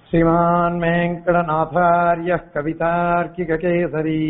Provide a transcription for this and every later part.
श्रीमान् वेङ्कटनाथार्यः कवितार्किककेसरी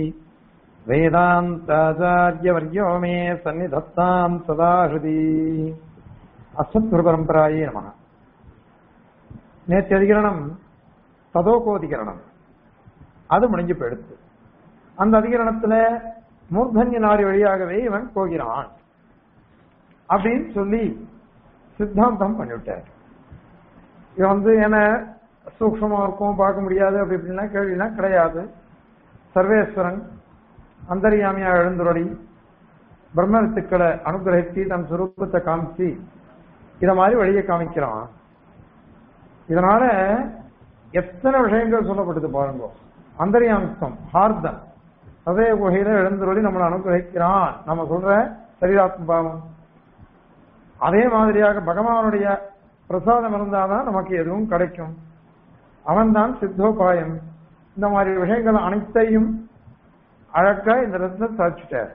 वेदान्ताचार्यवर्यो मे सन्निधत्ताम् सदा हृदि அஸ்மத்குருபரம்பராயே நம நேற்று அதிகரணம் ததோகோதிகரணம் அது முடிஞ்சு போயிடுத்து அந்த அதிகரணத்துல மூர்தன்ய நாரி வழியாகவே இவன் போகிறான் அப்படின்னு சொல்லி சித்தாந்தம் பண்ணிவிட்டார் இவன் வந்து என்ன சூக்ஷமா இருக்கும் பார்க்க முடியாது அப்படி இப்படிலாம் கேள்விலாம் கிடையாது சர்வேஸ்வரன் அந்தரியாமியா எழுந்துரடி பிரம்ம வித்துக்களை அனுகிரகித்து தன் சுரூபத்தை காமிச்சு இத மாதிரி வழியை காமிக்கிறான் இதனால எத்தனை விஷயங்கள் சொல்லப்பட்டது பாருங்க அந்தரியாமித்தம் ஹார்தன் அதே குகையில எழுந்துருளி நம்மளை அனுகிரகிக்கிறான் நம்ம சொல்ற சரீராத்ம பாவம் அதே மாதிரியாக பகவானுடைய பிரசாதம் இருந்தாதான் நமக்கு எதுவும் கிடைக்கும் அவன்தான் சித்தோபாயம் இந்த மாதிரி விஷயங்கள் அனைத்தையும் அழகா இந்த இடத்துல சாதிச்சுட்டார்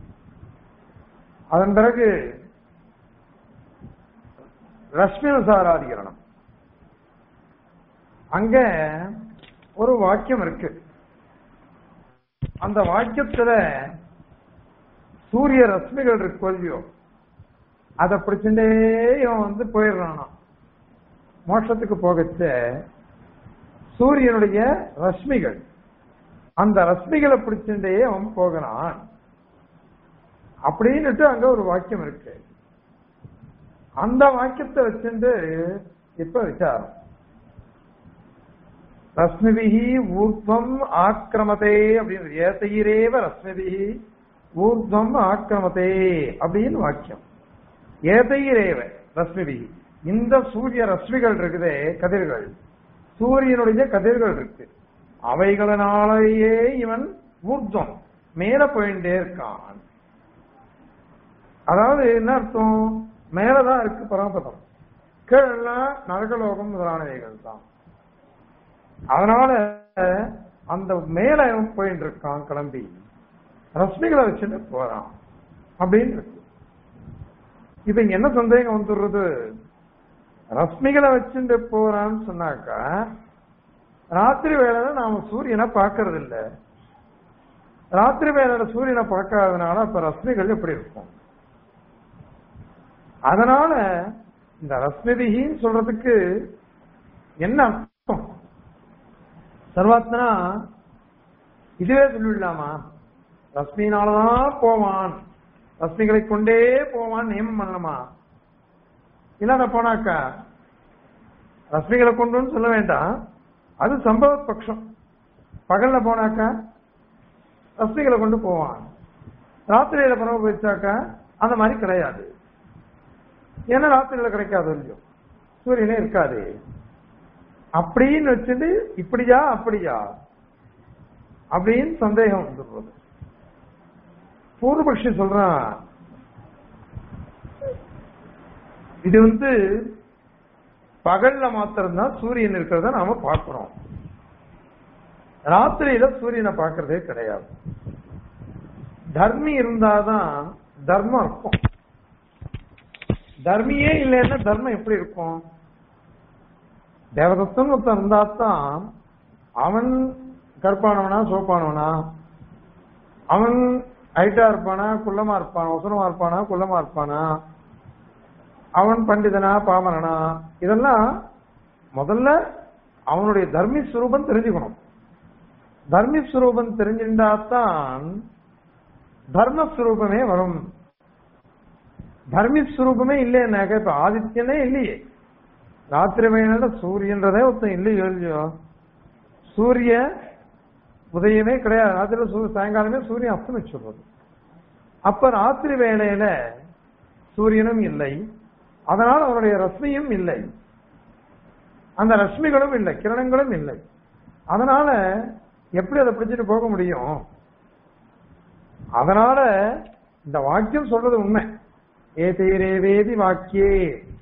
அதன் பிறகு ரஷ்மியனுசாராதிகரணம் அங்க ஒரு வாக்கியம் இருக்கு அந்த வாக்கியத்துல சூரிய ரஷ்மிகள் இருக்கு இல்லையோ அதை பிடிச்சுட்டே இவன் வந்து போயிடுறானா மோட்சத்துக்கு போகச்ச சூரியனுடைய ரஷ்மிகள் அந்த ரஷ்மிகளை பிடிச்சுட்டே அவன் போகிறான் அப்படின்னுட்டு அங்க ஒரு வாக்கியம் இருக்கு அந்த வாக்கியத்தை வச்சுட்டு இப்ப விசாரம் ரஸ்மிபிகி ஊர்துவம் ஆக்கிரமதே அப்படின்னு ஏத்தையிரேவ ரஸ்மிபிகி ஊர்துவம் ஆக்கிரமதே அப்படின்னு வாக்கியம் ஏதையிரேவ ரஸ்மிபிகி இந்த சூரிய ரஸ்மிகள் இருக்குதே கதிர்கள் சூரியனுடைய கதிர்கள் இருக்கு அவைகளினாலேயே இவன் ஊர்துவம் மேல போயிட்டே இருக்கான் அதாவது என்ன அர்த்தம் மேலதான் இருக்கு பரமபதம் கீழெல்லாம் நரகலோகம் முதலானவைகள் தான் அதனால அந்த மேல போயிட்டு இருக்கான் கிளம்பி ரஷ்மிகளை வச்சுட்டு போறான் அப்படின்னு இருக்கு இப்ப இங்க என்ன சந்தேகம் வந்துடுறது ரஷ்மிகளை வச்சுட்டு போறான்னு சொன்னாக்கா ராத்திரி வேலையில நாம சூரியனை பார்க்கறது இல்ல ராத்திரி வேலையில சூரியனை பார்க்காததுனால அப்ப ரஷ்மிகள் எப்படி இருக்கும் அதனால இந்த ரஸ்மிதிகின்னு சொல்றதுக்கு என்ன அர்த்தம் சர்வாத்மனா இதுவே சொல்லிவிடலாமா ரஸ்மினாலதான் போவான் ரஸ்மிகளை கொண்டே போவான் நியமம் பண்ணலாமா இல்லாத போனாக்கா ரஸ்மிகளை கொண்டுன்னு சொல்ல வேண்டாம் அது சம்பவ பட்சம் பகல்ல போனாக்கா ரஸ்மிகளை கொண்டு போவான் ராத்திரியில பரவ போயிச்சாக்கா அந்த மாதிரி கிடையாது ஏன்னா ராத்திரியில கிடைக்காது இல்லையோ சூரியனே இருக்காது அப்படின்னு வச்சுட்டு இப்படியா அப்படியா அப்படின்னு சந்தேகம் வந்துடுறது பூர்வபக்ஷி சொல்றான் இது வந்து பகல்ல மாத்திரம்தான் சூரியன் இருக்கிறத நாம பார்க்கிறோம் ராத்திரியில சூரியனை பார்க்கறதே கிடையாது தர்மி இருந்தாதான் தர்மம் இருக்கும் தர்மியே இல்லைன்னா தர்மம் எப்படி இருக்கும் தேவதத்தன் ஒருத்தன் இருந்தாத்தான் அவன் கற்பானவனா சோப்பானவனா அவன் ஹைட்டா இருப்பானா குள்ளமா இருப்பானா உசரமா இருப்பானா குள்ளமா இருப்பானா அவன் பண்டிதனா பாமரனா இதெல்லாம் முதல்ல அவனுடைய தர்மி ஸ்வரூபம் தெரிஞ்சுக்கணும் தர்மி ஸ்வரூபம் தெரிஞ்சிருந்தாத்தான் தர்மஸ்வரூபமே வரும் தர்மிஸ்வரூபமே இல்லைன்னாக்க இப்ப ஆதித்யனே இல்லையே ராத்திரி வேணால சூரியன்றதே ஒருத்தன் இல்லையோ இல்லையோ சூரிய உதயமே கிடையாது ராத்திரி சாயங்காலமே சூரியன் அஸ்தமிச்சுடுறது அப்ப ராத்திரி வேளையில சூரியனும் இல்லை அதனால அவருடைய ரஷ்மியும் இல்லை அந்த ரஷ்மிகளும் இல்லை கிரணங்களும் இல்லை அதனால எப்படி அதை பிடிச்சிட்டு போக முடியும் அதனால இந்த வாக்கியம் சொல்றது உண்மை ஏதைரேவேதி வாக்கியே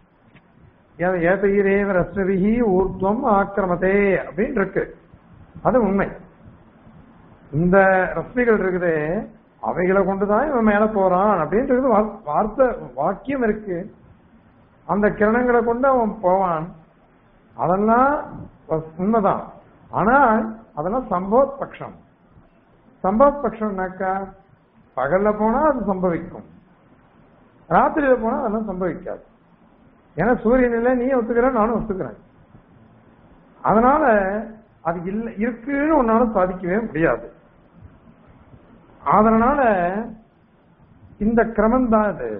ஏதைரேவ ரஸ்மிபிகி ஊர்துவம் ஆக்கிரமதே அப்படின்னு இருக்கு அது உண்மை இந்த ரஸ்மிகள் இருக்குது அவைகளை கொண்டுதான் இவன் மேல போறான் அப்படின்றது வார்த்தை வாக்கியம் இருக்கு அந்த கிரணங்களை கொண்டு அவன் போவான் அதெல்லாம் உண்மைதான் ஆனால் அதெல்லாம் சம்பவத் பட்சம் சம்பவத் பட்சம்னாக்கா பகல்ல போனா அது சம்பவிக்கும் ராத்திரியில போனா அதெல்லாம் சம்பவிக்காது ஏன்னா சூரியன் இல்லை நீ ஒத்துக்கிற நானும் ஒத்துக்கிறேன் அதனால அது இல்ல இருக்குன்னு உன்னால சாதிக்கவே முடியாது அதனால இந்த கிரமம் தான் இது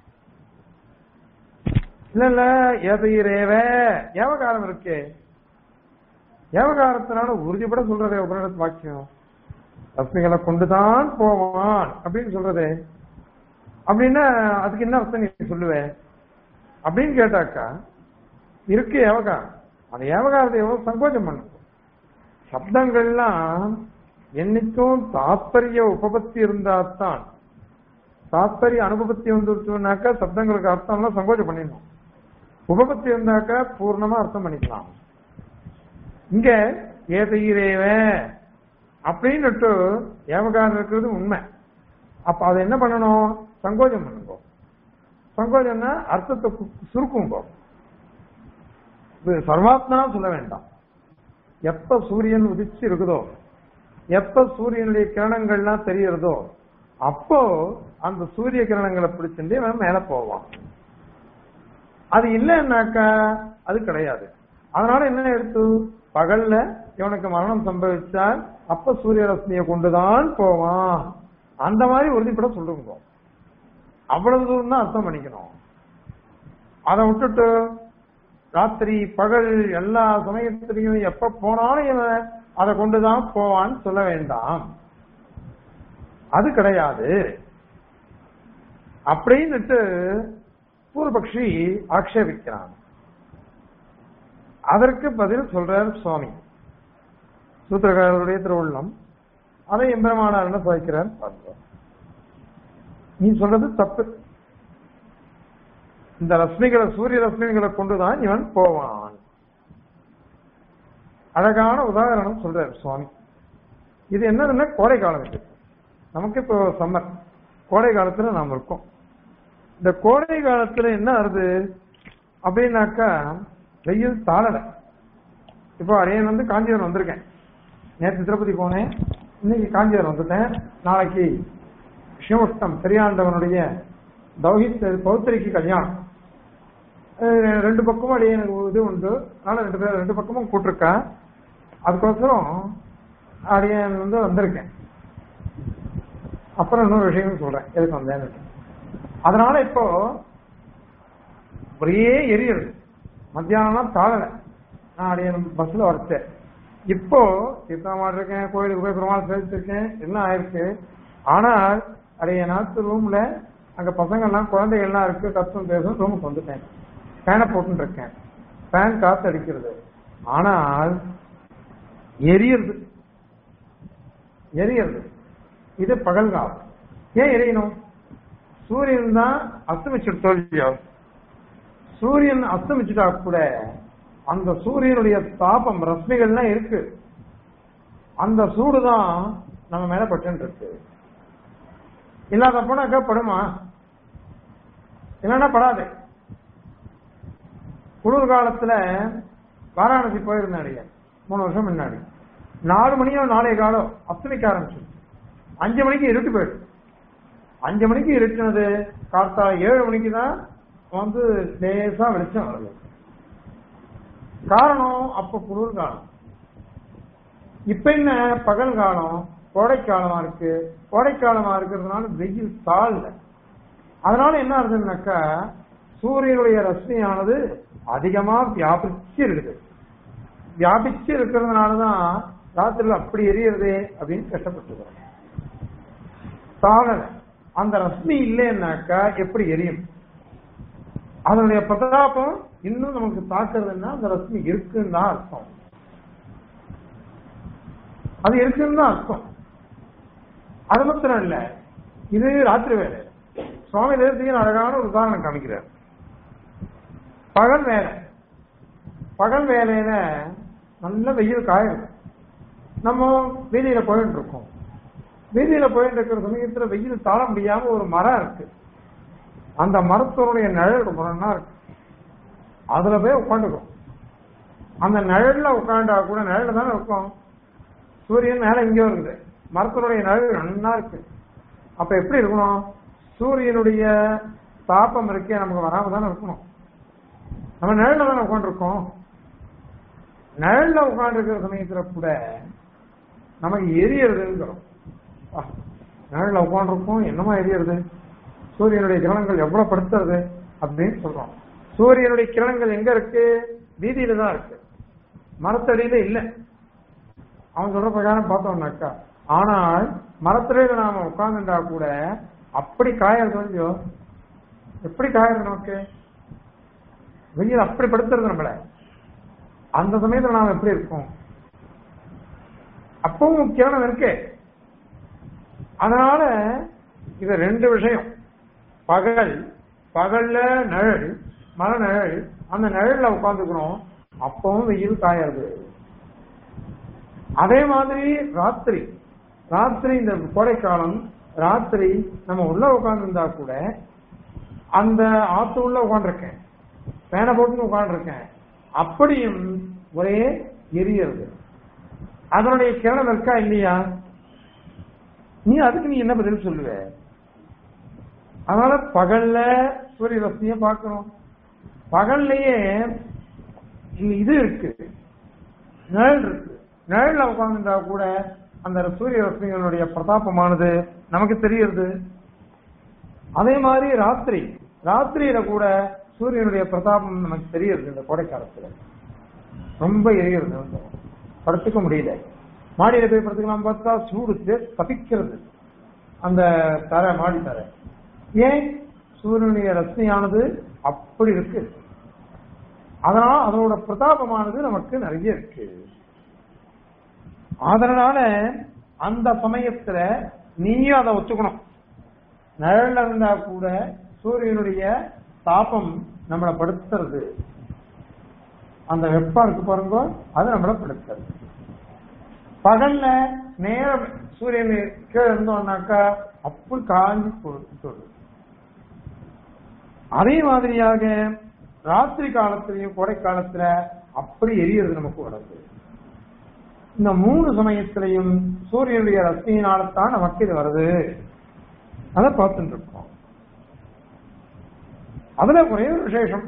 இல்ல இல்ல எதையிரேவ ஏவகாரம் இருக்கே ஏவகாரத்தினால உறுதிப்பட சொல்றதே உபநிடத்து வாக்கியம் ரஸ்மிகளை கொண்டுதான் போவான் அப்படின்னு சொல்றதே அப்படின்னா அதுக்கு என்ன அர்த்தம் நீ சொல்லுவ அப்படின்னு கேட்டாக்கா இருக்கு ஏவகாரம் அந்த ஏவகாரத்தை எவ்வளவு சங்கோச்சம் பண்ணும் சப்தங்கள்லாம் என்னைக்கும் தாத்பரிய உபபத்தி இருந்தாத்தான் தாத்பரிய அனுபவத்தி வந்துருச்சுனாக்கா சப்தங்களுக்கு அர்த்தம்லாம் சங்கோச்சம் பண்ணிடணும் உபபத்தி இருந்தாக்கா பூர்ணமா அர்த்தம் பண்ணிக்கலாம் இங்க ஏதையிரேவ அப்படின்னுட்டு ஏவகாரம் இருக்கிறது உண்மை அப்ப அதை என்ன பண்ணணும் சங்கோஜம் பண்ணுங்க சங்கோஜம்னா அர்த்தத்தை கு- சுருக்குங்க இது சர்வாத்மனா சொல்ல வேண்டாம் எப்ப சூரியன் உதிச்சு இருக்குதோ எப்ப சூரியனுடைய கிரணங்கள்லாம் தெரியறதோ அப்போ அந்த சூரிய கிரணங்களை பிடிச்சிட்டு இவன் மேல போவான் அது இல்லைன்னாக்கா அது கிடையாது அதனால என்ன எடுத்து பகல்ல இவனுக்கு மரணம் சம்பவிச்சால் அப்ப சூரிய ரশ্மியை கொண்டுதான் போவான் அந்த மாதிரி உறுதிப்பட சொல்லுங்க அவ்வளவு தூரம் தான் அர்த்தம் பண்ணிக்கணும் அதை விட்டுட்டு ராத்திரி பகல் எல்லா சமயத்திலையும் எப்ப போனாலும் இவன் அதை கொண்டுதான் போவான்னு சொல்ல வேண்டாம் அது கிடையாது அப்படின்னுட்டு பூர்வபக்ஷி ஆக்ஷேபிக்கிறான் அதற்கு பதில் சொல்றார் சுவாமி சூத்திரகாரருடைய திருவுள்ளம் அதை எம்பெருமானார் என்ன சாய்க்கிறார் பார்க்கிறோம் நீ சொல்றது தப்பு இந்த ரশ্மிகளை சூரிய ரশ্மிகளை கொண்டுதான் இவன் போவான் அழகான உதாரணம் சொல்றார் சுவாமி இது என்னதுன்னா கோடை காலம் இது நமக்கு இப்போ சம்மர் கோடை காலத்துல நாம் இருக்கோம் இந்த கோடை காலத்துல என்ன ஆகுது அப்படின்னாக்கா வெயில் தாழல இப்போ அரியன் வந்து காஞ்சிபுரம் வந்திருக்கேன் நேற்று திருப்பதி போனேன் இன்னைக்கு காஞ்சிபுரம் வந்துட்டேன் நாளைக்கு சிவஷ்டம் பெரியாண்டவனுடைய தௌஹித் பௌத்திரிக்கு கல்யாணம் அஹ் ரெண்டு பக்கமும் அடியே எனக்கு இது உண்டு அதனால ரெண்டு பேர் ரெண்டு பக்கமும் கூட்டிருக்கேன் அதுக்கோசரம் அடியன் வந்து வந்திருக்கேன் அப்புறம் இன்னொரு விஷயம் சொல்றேன் எதுக்கு வந்தேன்னு அதனால இப்போ ஒரே எரியுது மத்தியானம் தாழல நான் அடைய பஸ்ல வரச்சேன் இப்போ தீர்த்தமாடு இருக்கேன் கோயிலுக்கு போய் பெருமாள் சேர்த்திருக்கேன் எல்லாம் ஆயிருக்கு ஆனால் அடைய நாத்து ரூம்ல அங்க பசங்க எல்லாம் குழந்தைகள் எல்லாம் இருக்கு கஷ்டம் பேசும் ரூமுக்கு வந்துட்டேன் ஃபேனை போட்டு இருக்கேன் ஃபேன் காத்து அடிக்கிறது ஆனால் எரியுது எரியுது இது பகல் காலம் ஏன் எரியணும் சூரியன் தான் அஸ்தமிச்சுட்டு தோல்வியோ சூரியன் அஸ்தமிச்சுட்டா கூட அந்த சூரியனுடைய தாபம் ரஸ்மிகள்லாம் இருக்கு அந்த சூடு தான் நம்ம மேல பட்டு இருக்கு இல்லாத போனாக்கா படுமா இல்லைன்னா படாது குளிர் காலத்துல வாராணசி போயிருந்தேன் அடியேன். மூணு வருஷம் முன்னாடி நாலு மணியோ நாளைய காலம் அஸ்தமிக்க ஆரம்பிச்சு அஞ்சு மணிக்கு இருட்டு போயிடும் அஞ்சு மணிக்கு இருட்டுனது கார்த்தா ஏழு மணிக்கு தான் வந்து லேசா வெளிச்சம் வருது காரணம் அப்ப குளிர் காலம் இப்ப என்ன பகல் காலம் கோடைக்காலமா இருக்கு கோடைக்காலமா இருக்கிறதுனால வெயில் தாழ்ல அதனால என்ன ஆகுதுன்னாக்கா சூரியனுடைய ரஷ்மியானது அதிகமா வியாபிச்சு இருக்குது வியாபிச்சு இருக்கிறதுனாலதான் ராத்திரில அப்படி எரியறதே அப்படின்னு கஷ்டப்பட்டுக்கிறோம் தாழல அந்த ரஷ்மி இல்லைன்னாக்கா எப்படி எரியும் அதனுடைய பிரதாபம் இன்னும் நமக்கு தாக்குறதுன்னா அந்த ரஷ்மி இருக்குன்னு தான் அர்த்தம் அது இருக்குன்னு தான் அர்த்தம் அது மாத்திரம் இல்ல இது ராத்திரி வேலை சுவாமி தேசிகன் அழகான ஒரு உதாரணம் காமிக்கிறார் பகல் வேலை பகல் வேலையில நல்ல வெயில் காயுது நம்ம வீதியில போயிட்டு இருக்கோம் வீதியில போயிட்டு இருக்கிற சமயத்துல வெயில் தாழ முடியாம ஒரு மரம் இருக்கு அந்த மரத்தினுடைய நிழல் ரொம்ப நல்லா இருக்கு அதுல போய் உட்காந்துக்கும் அந்த நிழல்ல உட்காண்டா கூட நிழல்ல தானே இருக்கும் சூரியன் மேல இங்கே இருக்குது மரத்தினுடைய நிழல் நன்னா இருக்கு அப்ப எப்படி இருக்கணும் சூரியனுடைய தாப்பம் இருக்கே நமக்கு வராம தானே இருக்கணும் நம்ம நிழல்ல தானே உட்காந்துருக்கோம் நிழல்ல உட்காந்துருக்கிற சமயத்துல கூட நமக்கு எரியறதுங்கிறோம் ஆ, நிழல்ல உட்காந்துருக்கோம் என்னமா எரியறது சூரியனுடைய கிரணங்கள் எவ்வளவு படுத்துறது அப்படின்னு சொல்றோம் சூரியனுடைய கிரணங்கள் எங்க இருக்கு வீதியில தான் இருக்கு மரத்தடியில இல்ல அவன் சொல்ற பிரகாரம் பார்த்தோம்னாக்கா ஆனால் மரத்தடியில நாம உட்கார்ந்துட்டா கூட அப்படி காயறது இல்லையோ எப்படி காயறது நமக்கு வெயில் அப்படி படுத்துறது நம்மள அந்த சமயத்துல நாம எப்படி இருக்கோம் அப்பவும் கிரணம் இருக்கு அதனால இது ரெண்டு விஷயம் பகல் பகல்ல நிழல் மர நிழல் அந்த நிழல்ல உட்காந்துக்கிறோம் அப்பவும் வெயில் காயாது அதே மாதிரி ராத்திரி ராத்திரி இந்த கோடைக்காலம் ராத்திரி நம்ம உள்ள உட்கார்ந்துருந்தா கூட அந்த ஆத்து உள்ள உட்காந்துருக்கேன் பேனை போட்டு உட்காந்துருக்கேன் அப்படியும் ஒரே எரியறது அதனுடைய கிரணம் இருக்கா இல்லையா நீ அதுக்கு நீ என்ன பதில் சொல்லுவ அதனால பகல்ல சூரிய ரশ্மிய பார்க்கணும் பகல்லையே இங்க இது இருக்கு நிழல் இருக்கு நிழல்ல உட்கார்ந்துட்டா கூட அந்த சூரிய ரশ্மிகளுடைய பிரதாபமானது நமக்கு தெரியுது அதே மாதிரி ராத்திரி ராத்திரியில கூட சூரியனுடைய பிரதாபம் நமக்கு தெரியுது இந்த கோடைக்காலத்துல ரொம்ப எரியுறது வந்து. படுத்துக்க முடியல மாடியில போய் படுத்துக்கலாம் பார்த்தா சூடு தப்பிக்கிறது அந்த தரை மாடி தரை ஏன் சூரியனுடைய ரஷ்மியானது அப்படி இருக்கு அதனால அதனோட பிரதாபமானது நமக்கு நிறைய இருக்கு அதனால அந்த சமயத்துல நீயும் அதை ஒத்துக்கணும் நிழல்ல இருந்தா கூட சூரியனுடைய தாபம் நம்மளை படுத்துறது அந்த வெப்பம் இருக்கு பாருங்க அது நம்மளை படுத்துறது பகல்ல நேரம் சூரியன் கீழே இருந்தோம்னாக்கா அப்படி காஞ்சி கொடுத்துடும் அதே மாதிரியாக ராத்திரி காலத்திலையும் கோடை காலத்துல அப்படி எரியறது நமக்கு உடம்பு இந்த மூணு சமயத்திலையும் சூரியனுடைய ரஷ்மியினால்தான் நமக்கு இது வருது அதை பார்த்துட்டு இருக்கோம் அதுல ஒரே ஒரு விசேஷம்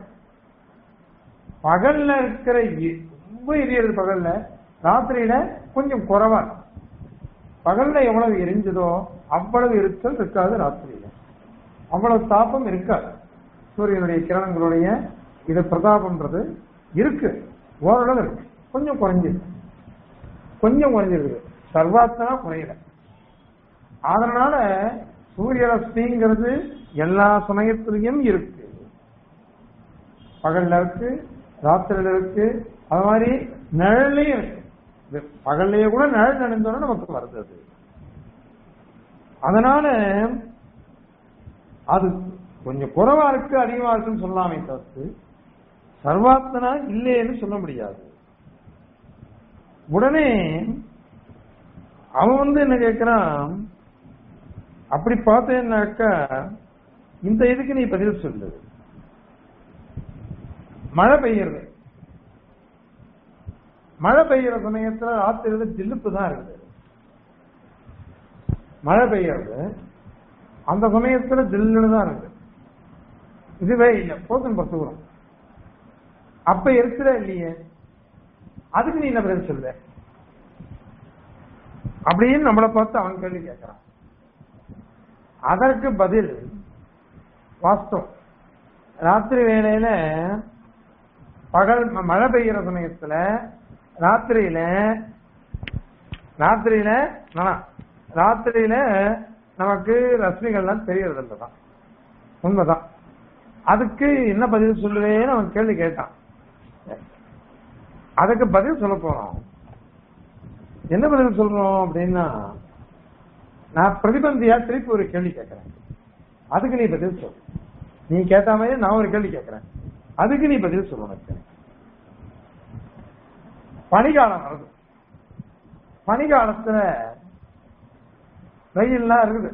பகல்ல இருக்கிற எ- ரொம்ப எரியறது பகல்ல ராத்திரியில கொஞ்சம் குறைவா இருக்கும். பகல்ல எவ்வளவு எரிஞ்சதோ அவ்வளவு எரிச்சல் இருக்காது ராத்திரியில அவ்வளவு தாப்பம் இருக்காது சூரியனுடைய கிரணங்களுடைய இது பிரதாபம்ன்றது இருக்கு ஓரளவு இருக்கு கொஞ்சம் குறைஞ்சிருக்கு கொஞ்சம் குறைஞ்சிருக்கு சர்வாத்தனா குறையல அதனால சூரிய ரஷ்மிங்கிறது எல்லா சமயத்திலையும் இருக்கு பகல்ல இருக்கு ராத்திரில இருக்கு அது மாதிரி நிழல்லையும் இருக்கு இது பகல்லையே கூட நிழல் நினைந்தோன்னா நமக்கு வருது அது அதனால அது கொஞ்சம் குறைவா இருக்கு அதிகமா இருக்குன்னு சொல்லலாமே தவிர்த்து சர்வாத்மனா இல்லைன்னு சொல்ல முடியாது உடனே அவன் வந்து என்ன கேட்கிறான் அப்படி பார்த்தேன்னாக்கா இந்த இதுக்கு நீ பதில் சொல்லு மழை பெய்யறது மழை பெய்யற சமயத்துல ராத்திரியில ஜில்லுப்பு தான் இருக்குது மழை பெய்யறது அந்த சமயத்துல ஜில்லுன்னு தான் இருக்கு இதுவே இல்லை போதும் பத்துக்கிறோம் அப்ப இருக்கிற இல்லையே அதுக்கு நீ என்ன பதில் சொல்ல அப்படின்னு நம்மளை பார்த்து அவன் கேள்வி கேட்கிறான் அதற்கு பதில் வாஸ்தவம் ராத்திரி வேளையில பகல் ம- மழை பெய்யற சமயத்துல ராத்திரியில ராத்திரியில நானா, ராத்திரியில நமக்கு ரஷ்மிகள்லாம் தெரியறது தான் உண்மைதான் அதுக்கு என்ன பதில் சொல்லுவேன்னு அவன் கேள்வி கேட்டான் அதுக்கு பதில் சொல்ல போறோம் என்ன பதில் சொல்றோம் அப்படின்னா நான் பிரதிபந்தியா திருப்பி ஒரு கேள்வி கேட்கிறேன் அதுக்கு நீ பதில் சொல் நீ கேட்ட மாதிரி நான் ஒரு கேள்வி கேட்கிறேன் அதுக்கு நீ பதில் சொல்லணும் எனக்கு. பனிகாலம் வருது பனிகாலத்துல வெயில்லாம் இருக்குது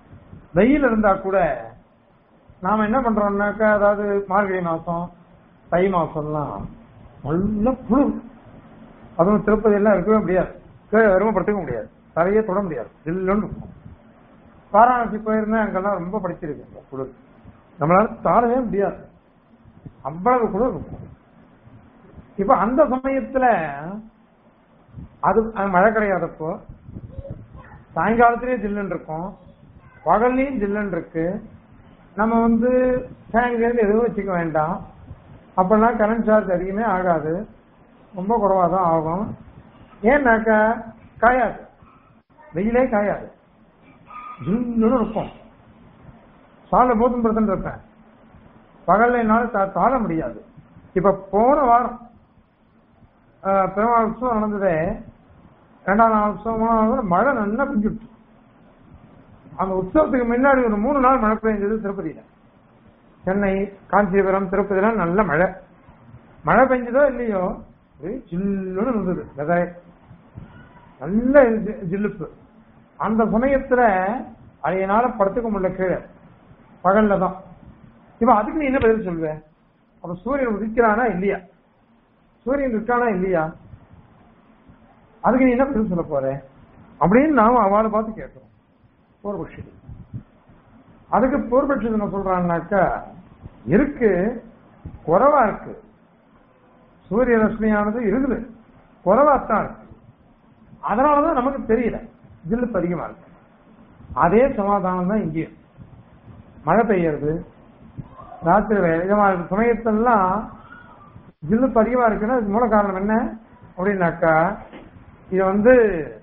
வெயில் இருந்தா கூட நாம என்ன பண்றோம்னாக்கா அதாவது மார்கழி மாசம் தை மாசம்லாம் நல்ல குளிர் அதுவும் திருப்பதி எல்லாம் இருக்கவே முடியாது கீழே வெறும் படுத்துக்க முடியாது தரையே தொட முடியாது ஜில்லுன்னு இருக்கும் வாரணாசி போயிருந்தேன் அங்கெல்லாம் ரொம்ப படிச்சிருக்கு குளிர் நம்மளால தாழவே முடியாது அவ்வளவு குளிர் இருக்கும் இப்ப அந்த சமயத்துல அது அது மழை கிடையாதப்போ சாயங்காலத்திலேயே ஜில்லுன்னு இருக்கும் பகல்லையும் ஜில்லுன்னு இருக்கு நம்ம வந்து ஃபேன்லேருந்து எதுவும் வச்சுக்க வேண்டாம் அப்பெல்லாம் கரண்ட் சார்ஜ் அதிகமே ஆகாது ரொம்ப குறைவாக தான் ஆகும் ஏன்னாக்கா காயாது வெயிலே காயாது ஜில்லுன்னு இருக்கும் சாலை போதும் பிரச்சனை இருப்பேன் பகல்ல என்னால தா- தாழ முடியாது இப்ப போன வாரம் ஆஹ், பெருமாள் உற்சவம் நடந்ததே ரெண்டாம் நாள் உற்சவம் மூணாம் நாள் மழை நல்லா பெஞ்சுட்டு அந்த உற்சவத்துக்கு முன்னாடி ஒரு மூணு நாள் மழை பெஞ்சது திருப்பதியில சென்னை காஞ்சிபுரம் திருப்பதிலாம் நல்ல மழை மழை பெஞ்சதோ இல்லையோ ஒரே ஜில்லுன்னு இருந்தது வெதை நல்ல ஜி- ஜில்லுப்பு அந்த சமயத்துல அதையனால படுத்துக்க முடியல கீழே பகல்ல தான் இப்ப அதுக்கு நீ என்ன பதில் சொல்லுவ அப்ப சூரியன் உதிக்கிறானா இல்லையா சூரியன் இருக்கானா இல்லையா அதுக்கு நீ என்ன பதில் சொல்ல போற அப்படின்னு நாம அவளை பார்த்து கேட்கிறோம் பூர்வபக்ஷி அதுக்கு பூர்வபக்ஷி என்ன சொல்றான்னாக்கா இருக்கு குறைவா இருக்கு சூரிய ரஷ்மியானது இருக்குது குறைவாத்தான் இருக்கு அதனாலதான் நமக்கு தெரியல ஜில்லுப்பு அதிகமா இருக்கு அதே சமாதானம் தான் இங்கேயும் மழை பெய்யறது ராத்திரி வேகமா இருக்க சமயத்தெல்லாம் ஜில்லுப்பு அதிகமா இருக்குன்னா அதுக்கு மூல காரணம் என்ன அப்படின்னாக்கா இது வந்து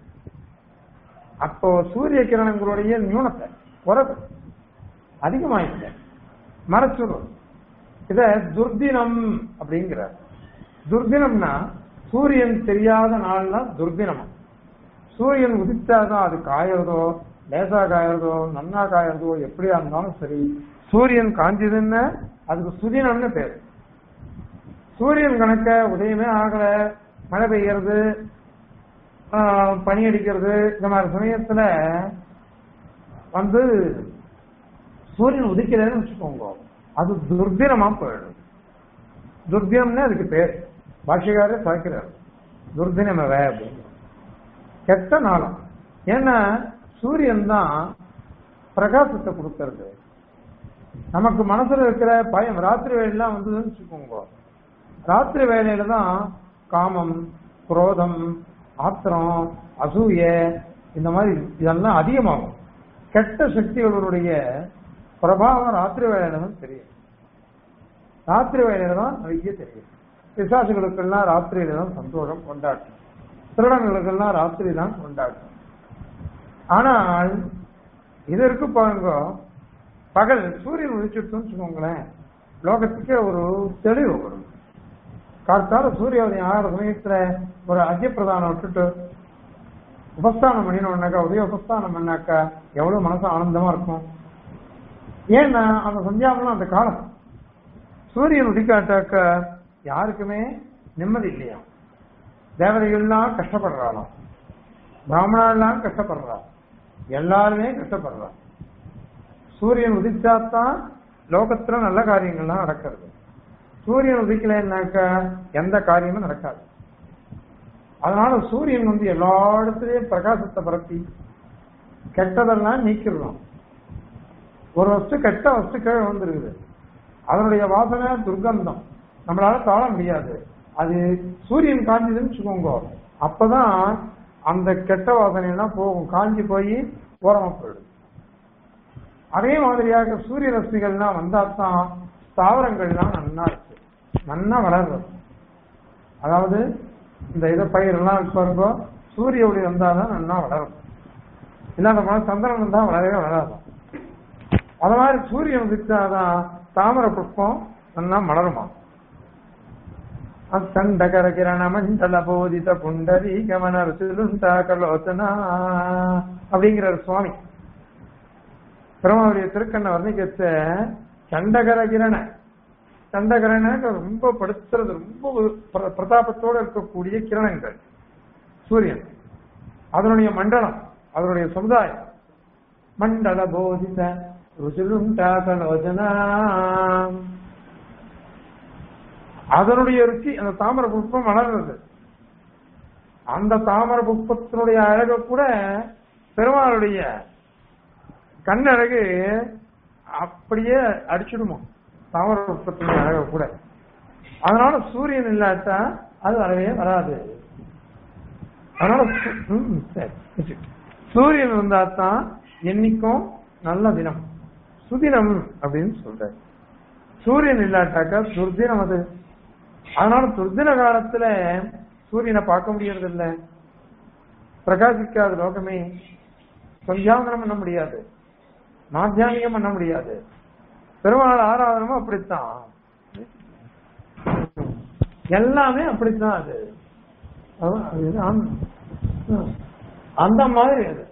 அப்போ சூரிய கிரணங்களுடைய நியூனத்தை குறைவு அதிகமாயிருக்கு மறைச்சுடும் இத துர்தினம் அப்படிங்கிறார் துர்தினம்னா சூரியன் தெரியாத நாள்னா துர்தினம் சூரியன் உதிச்சாதான் அது காயறதோ லேசா காயறதோ நன்னா காயறதோ எப்படியா இருந்தாலும் சரி சூரியன் காஞ்சதுன்னு அதுக்கு சுதினம்னு பேரு சூரியன் கணக்க உதயமே ஆகல மழை பெய்யறது ஆஹ், பனி அடிக்கிறது இந்த மாதிரி சமயத்துல வந்து சூரியன் உதிக்கிறதுன்னு வச்சுக்கோங்க அது துர்தினமா போயிடும் துர்தினம்னு அதுக்கு பேர் பாஷிகாரே சாய்க்கிறார் துர்தினம் வே அப்படின்னு கெட்ட நாளம் ஏன்னா சூரியன் தான் பிரகாசத்தை கொடுக்கறது நமக்கு மனசுல இருக்கிற பயம் ராத்திரி வேலையெல்லாம் வந்ததுன்னு வச்சுக்கோங்க ராத்திரி வேலையில தான் காமம் குரோதம் ஆத்திரம் அசூய இந்த மாதிரி இதெல்லாம் அதிகமாகும் கெட்ட சக்திகளுடைய பிரபாவம் ராத்திரி வேலையில தான் தெரியும் ராத்திரி வேலையில தான் நிறைய தெரியும் பிசாசுகளுக்கெல்லாம் ராத்திரியில தான் சந்தோஷம் கொண்டாட்டம் திருடங்களுக்கெல்லாம் ராத்திரி தான் கொண்டாட்டம் ஆனால் இது இருக்கு பாருங்க பகல் சூரியன் உதிச்சுட்டுன்னு வச்சுக்கோங்களேன் லோகத்துக்கே ஒரு தெளிவு வரும் காத்தால சூரிய உதயம் ஆகிற சமயத்துல ஒரு அத்திய பிரதானம் விட்டுட்டு உபஸ்தானம் பண்ணினோம்னாக்கா உதய உபஸ்தானம் பண்ணாக்கா எவ்வளவு மனசு ஆனந்தமா இருக்கும் ஏன்னா அந்த சந்தியாவனம் அந்த காலம் சூரியன் உதிக்காட்டாக்க யாருக்குமே நிம்மதி இல்லையா தேவதைகள்லாம் கஷ்டப்படுறாளாம் பிராமணாலாம் கஷ்டப்படுறா எல்லாருமே கஷ்டப்படுறா சூரியன் உதிச்சாதான் லோகத்துல நல்ல காரியங்கள்லாம் நடக்கிறது சூரியன் உதிக்கலைன்னாக்கா எந்த காரியமும் நடக்காது அதனால சூரியன் வந்து எல்லா இடத்துலயும் பிரகாசத்தை பரப்பி கெட்டதெல்லாம் நீக்கிடுறோம் ஒரு வஸ்து கெட்ட வஸ்து கீழே வந்துருக்குது அதனுடைய வாசனை துர்கந்தம் நம்மளால தாழ முடியாது அது சூரியன் காஞ்சதுன்னு வச்சுக்கோங்க அப்பதான் அந்த கெட்ட வாசனை எல்லாம் போகும் காஞ்சி போய் ஓரமா போயிடும் அதே மாதிரியாக சூரிய ரশ্மிகள்லாம் வந்தாதான் தாவரங்கள்லாம் நன்னா இருக்கு நன்னா வளர்றது அதாவது இந்த இதை பயிரெல்லாம் இருக்கு பாருங்க சூரிய ஒளி வந்தாதான் நன்னா வளரும் இல்லாத போனா சந்திரன் வந்தா வளரவே வளராதான் அது மாதிரி சூரியன் உதிச்சாதான் தாமரை புஷ்பம் நல்லா மலருமா அத்தண்டகர கிரண மண்டல போதித புண்டரி கமனர் சிலுண்டா கலோச்சனா அப்படிங்கிறார் சுவாமி பெருமாவுடைய திருக்கண்ண வர்ணிக்கத்த சண்டகர கிரண சண்டகரண ரொம்ப படுத்துறது ரொம்ப பிர- பிரதாபத்தோட இருக்கக்கூடிய கிரணங்கள் சூரியன் அதனுடைய மண்டலம் அதனுடைய சமுதாயம் மண்டல போதித ருசிலுண்டா கலோச்சனா அதனுடைய ருச்சி அந்த தாமரை புஷ்பம் மலர்றது அந்த தாமரை புஷ்பத்தினுடைய அழக கூட பெருமாளுடைய கண்ணழகு அப்படியே அடிச்சிடுமா தாமரை புஷ்பத்தினுடைய அழக கூட அதனால சூரியன் இல்லாட்டா அது வரவே வராது அதனால சு- ம், சரி, வச்சு. சூரியன் இருந்தா தான் என்னைக்கும் நல்ல தினம் சுதினம் அப்படின்னு சொல்றாரு சூரியன் இல்லாட்டாக்கா துர்தினம் அது அதனால துர்தின காலத்துல சூரியனை பார்க்க முடியறது இல்ல பிரகாசிக்காத லோகமே சந்தியாவந்தனம் பண்ண முடியாது மாத்தியானியம் பண்ண முடியாது பெருமாள் ஆராதனமும் அப்படித்தான் எல்லாமே அப்படித்தான் அது அதான் அது ஆம். ம். அந்த மாதிரி அது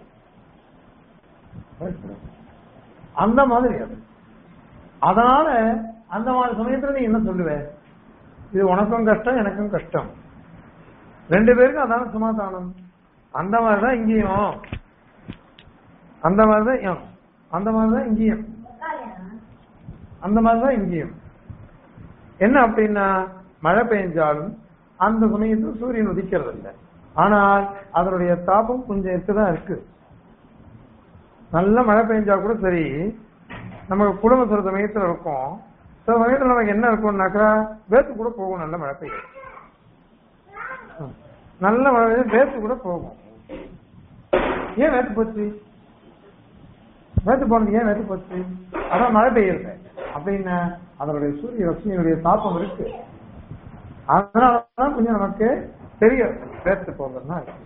அந்த மாதிரி அது அதனால அந்த மாதிரி சமயத்துல நீ என்ன சொல்லுவ இது உனக்கும் கஷ்டம் எனக்கும் கஷ்டம் ரெண்டு பேருக்கும் அதான சமாதானம் அந்த மாதிரிதான் இங்கேயும் அந்த மாதிரிதான் இம். அந்த மாதிரிதான் இங்கேயும் அந்த மாதிரிதான் இங்கேயும் என்ன அப்படின்னா மழை பெய்ஞ்சாலும் அந்த சமயத்தில் சூரியன் உதிக்கிறது இல்லை ஆனால் அதனுடைய தாபம் கொஞ்சம் இருக்குதான் இருக்கு நல்ல மழை பெஞ்சா கூட சரி நமக்கு குடும்ப சில சமயத்துல இருக்கும் சில சமயத்துல நமக்கு என்ன இருக்கும்னாக்கா வேத்து கூட போகும் நல்ல மழை பெய்யும் ம். நல்ல மழை பெய்யும் வேத்து கூட போகும் ஏன் வேத்து போச்சு வேத்து போனது ஏன் வேத்து போச்சு அதான் மழை பெய்யுறது அப்படின்னா அதனுடைய சூரிய ரஷ்மியுடைய தாப்பம் இருக்கு அதனாலதான் கொஞ்சம் நமக்கு தெரிய வேத்து போகிறதுனா இருக்கு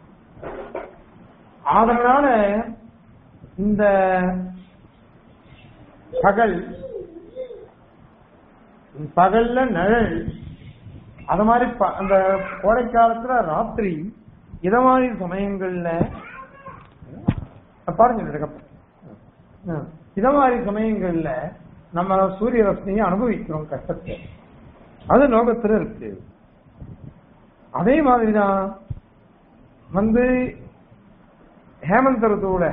அதனால இந்த பகல் பகல்ல நிழல் அது மாதிரி ப- அந்த கோடை காலத்துல ராத்திரி இத மாதிரி சமயங்கள்ல பாருங்க இதுக்கப்புறம். ம். இத மாதிரி சமயங்கள்ல நம்ம சூரிய ரஷ்மியை அனுபவிக்கிறோம் கஷ்டத்தை அது லோகத்துல இருக்கு அதே மாதிரிதான் வந்து ஹேமந்த ருத்துவோட